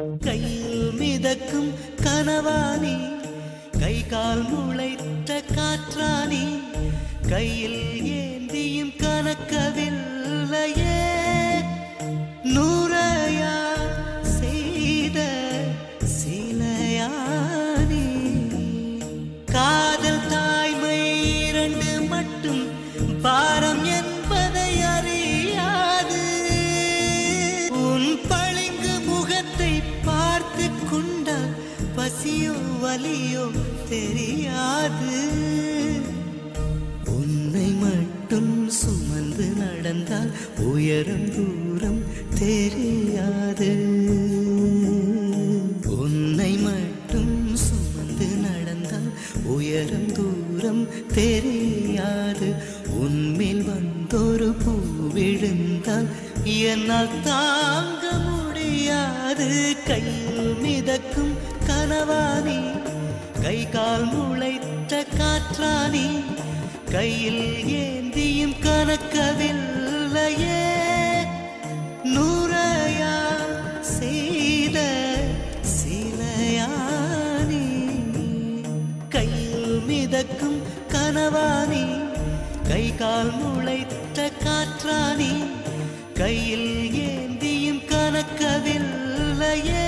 கையில் மிதக்கும் கனவானி கை கால் முளைத்த காற்றானி கையில் ஏந்தியும் கணக்கவில்லையே நூறையா செய்த சிலையானி காதல் தாய்மை இரண்டு மட்டும் பாரம் என்பதை அறியாது உன் பளிங்கு முகத்தை பார்த்து கொண்டால் பசியோ வலியோ தெரியாது உன்னை மட்டும் சுமந்து நடந்தால் உயரம் தூரம் தெரியாது உன்னை மட்டும் சுமந்து நடந்தால் உயரம் தூரம் தெரியாது உன்மேல் வந்தொரு பூ விழுந்தால் என்னால் தாங்க முடியாது கையில் மிதக்கும் கனவானி கை கால் முளைத்த காற்றானி கையில் ஏந்தியும் கணக்கவில்லையே நூறையா செய்த சிலையானி கையில் மிதக்கும் கனவானி கை கால் முளைத்த காற்றானி கையில் ஏந்தியும் கணக்கவில்லையே